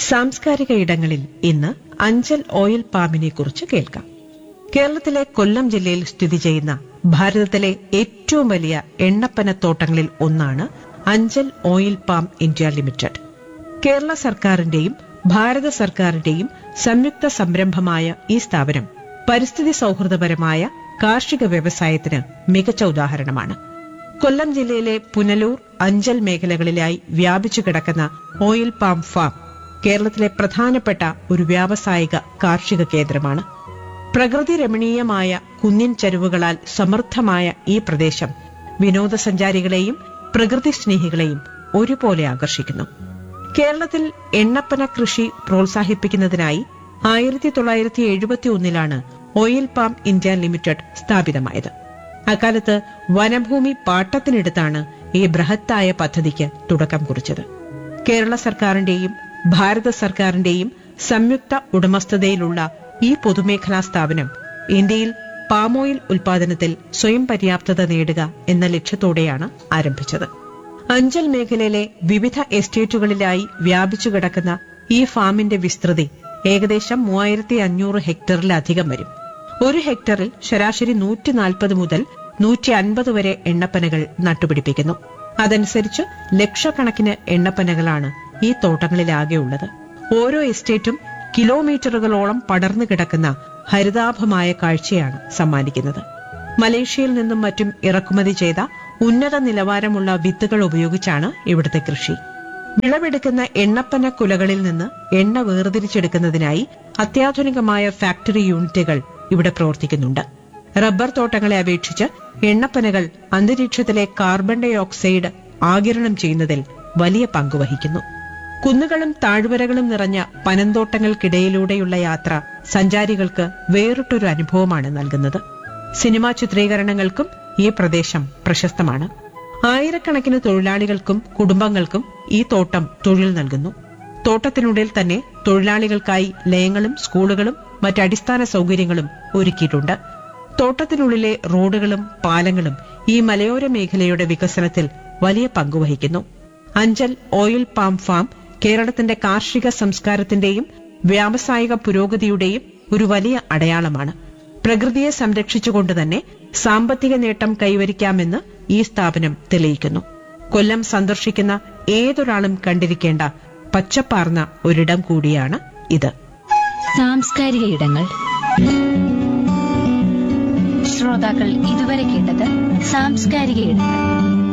സാംസ്കാരിക ഇടങ്ങളിൽ ഇന്ന് അഞ്ചൽ ഓയിൽ പാമിനെ കുറിച്ച് കേൾക്കാം കേരളത്തിലെ കൊല്ലം ജില്ലയിൽ സ്ഥിതി ചെയ്യുന്ന ഭാരതത്തിലെ ഏറ്റവും വലിയ എണ്ണപ്പനത്തോട്ടങ്ങളിൽ ഒന്നാണ് Anchal oil palm India limited Kerala സർക്കാരിന്റെയും ഭാരത സർക്കാരിന്റെയും സംയുക്ത സംരംഭമായ ഈ സ്ഥാപനം പരിസ്ഥിതി സൌഹൃദപരമായ കാർഷിക വ്യവസായത്തിന് മികച്ച ഉദാഹരണമാണ് കൊല്ലം ജില്ലയിലെ പുനലൂർ അഞ്ചൽ മേഖലകളിലായി വ്യാപിച്ചു കിടക്കുന്ന ഓയിൽ പാം ഫാം കേരളത്തിലെ പ്രധാനപ്പെട്ട ഒരു വ്യാവസായിക കാർഷിക കേന്ദ്രമാണ് പ്രകൃതി രമണീയമായ കുന്നിൻ ചരിവുകളാൽ സമൃദ്ധമായ ഈ പ്രദേശം വിനോദസഞ്ചാരികളെയും പ്രകൃതി സ്നേഹികളെയും ഒരുപോലെ ആകർഷിക്കുന്നു കേരളത്തിൽ എണ്ണപ്പന കൃഷി പ്രോത്സാഹിപ്പിക്കുന്നതിനായി ആയിരത്തി തൊള്ളായിരത്തി എഴുപത്തി ഒന്നിലാണ് ഓയിൽ പാം ഇന്ത്യ ലിമിറ്റഡ് സ്ഥാപിതമായത് അക്കാലത്ത് വനഭൂമി പാട്ടത്തിനെടുത്താണ് ഈ ബൃഹത്തായ പദ്ധതിക്ക് തുടക്കം കുറിച്ചത് കേരള സർക്കാരിന്റെയും ഭാരത സർക്കാരിന്റെയും സംയുക്ത ഉടമസ്ഥതയിലുള്ള ഈ പൊതുമേഖലാ സ്ഥാപനം ഇന്ത്യയിൽ പാമോയിൽ ഉൽപാദനത്തിൽ സ്വയം പര്യാപ്തത നേടുക എന്ന ലക്ഷ്യത്തോടെയാണ് ആരംഭിച്ചത് അഞ്ചൽ മേഖലയിലെ വിവിധ എസ്റ്റേറ്റുകളിലായി വ്യാപിച്ചു കിടക്കുന്ന ഈ ഫാമിന്റെ വിസ്തൃതി ഏകദേശം മൂവായിരത്തി അഞ്ഞൂറ് ഹെക്ടറിലധികം വരും ഒരു ഹെക്ടറിൽ ശരാശരി നൂറ്റി നാൽപ്പത് മുതൽ നൂറ്റി അൻപത് വരെ എണ്ണപ്പനകൾ നട്ടുപിടിപ്പിക്കുന്നു അതനുസരിച്ച് ലക്ഷക്കണക്കിന് എണ്ണപ്പനകളാണ് ഈ തോട്ടങ്ങളിലാകെയുള്ളത് ഓരോ എസ്റ്റേറ്റും കിലോമീറ്ററുകളോളം പടർന്നു കിടക്കുന്ന ഹരിതാഭമായ കാഴ്ചയാണ് സമ്മാനിക്കുന്നത് മലേഷ്യയിൽ നിന്നും മറ്റും ഇറക്കുമതി ചെയ്ത ഉന്നത നിലവാരമുള്ള വിത്തുകൾ ഉപയോഗിച്ചാണ് ഇവിടുത്തെ കൃഷി വിളവെടുക്കുന്ന എണ്ണപ്പന കുലകളിൽ നിന്ന് എണ്ണ വേർതിരിച്ചെടുക്കുന്നതിനായി അത്യാധുനികമായ ഫാക്ടറി യൂണിറ്റുകൾ ഇവിടെ പ്രവർത്തിക്കുന്നുണ്ട് റബ്ബർ തോട്ടങ്ങളെ അപേക്ഷിച്ച് എണ്ണപ്പനകൾ അന്തരീക്ഷത്തിലെ കാർബൺ ഡൈ ഓക്സൈഡ് ആകിരണം ചെയ്യുന്നതിൽ വലിയ പങ്കുവഹിക്കുന്നു കുന്നുകളും താഴ്വരകളും നിറഞ്ഞ പനന്തോട്ടങ്ങൾക്കിടയിലൂടെയുള്ള യാത്ര സഞ്ചാരികൾക്ക് വേറിട്ടൊരു അനുഭവമാണ് നൽകുന്നത് സിനിമാ ചിത്രീകരണങ്ങൾക്കും ഈ പ്രദേശം പ്രശസ്തമാണ് ആയിരക്കണക്കിന് തൊഴിലാളികൾക്കും കുടുംബങ്ങൾക്കും ഈ തോട്ടം തൊഴിൽ നൽകുന്നു തോട്ടത്തിനുള്ളിൽ തന്നെ തൊഴിലാളികൾക്കായി ലയങ്ങളും സ്കൂളുകളും മറ്റടിസ്ഥാന സൗകര്യങ്ങളും ഒരുക്കിയിട്ടുണ്ട് തോട്ടത്തിനുള്ളിലെ റോഡുകളും പാലങ്ങളും ഈ മലയോര മേഖലയുടെ വികസനത്തിൽ വലിയ പങ്കുവഹിക്കുന്നു അഞ്ചൽ ഓയിൽ പാം ഫാം കേരളത്തിന്റെ കാർഷിക സംസ്കാരത്തിന്റെയും വ്യാവസായിക പുരോഗതിയുടെയും ഒരു വലിയ അടയാളമാണ് പ്രകൃതിയെ സംരക്ഷിച്ചുകൊണ്ട് തന്നെ സാമ്പത്തിക നേട്ടം കൈവരിക്കാമെന്ന് ഈ സ്ഥാപനം തെളിയിക്കുന്നു കൊല്ലം സന്ദർശിക്കുന്ന ഏതൊരാളും കണ്ടിരിക്കേണ്ട പച്ചപ്പാർന്ന ഒരിടം കൂടിയാണ് ഇത് സാംസ്കാരിക ഇടങ്ങൾ ശ്രോതാക്കൾ ഇതുവരെ കേട്ടത് സാംസ്കാരിക ഇടങ്ങൾ